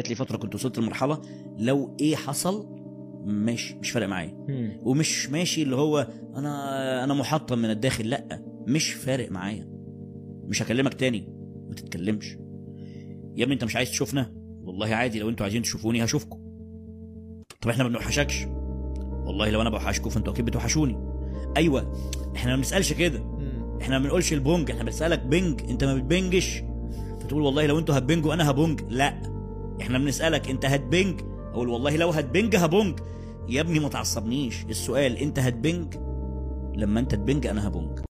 جات لي فتره كنت وصلت لمرحله لو ايه حصل ماشي مش فارق معايا مم. ومش ماشي اللي هو انا انا محطم من الداخل لا مش فارق معايا مش هكلمك تاني ما تتكلمش يا ابني انت مش عايز تشوفنا والله عادي لو انتوا عايزين تشوفوني هشوفكم طب احنا ما بنوحشكش والله لو انا بوحشكم فانتوا اكيد بتوحشوني ايوه احنا ما بنسالش كده مم. احنا ما بنقولش البونج احنا بنسالك بنج انت ما بتبنجش فتقول والله لو انتوا هتبنجوا انا هبونج لا احنا بنسالك انت هتبنج اقول والله لو هتبنج هبونج يا ابني ما تعصبنيش السؤال انت هتبنج لما انت تبنج انا هبونج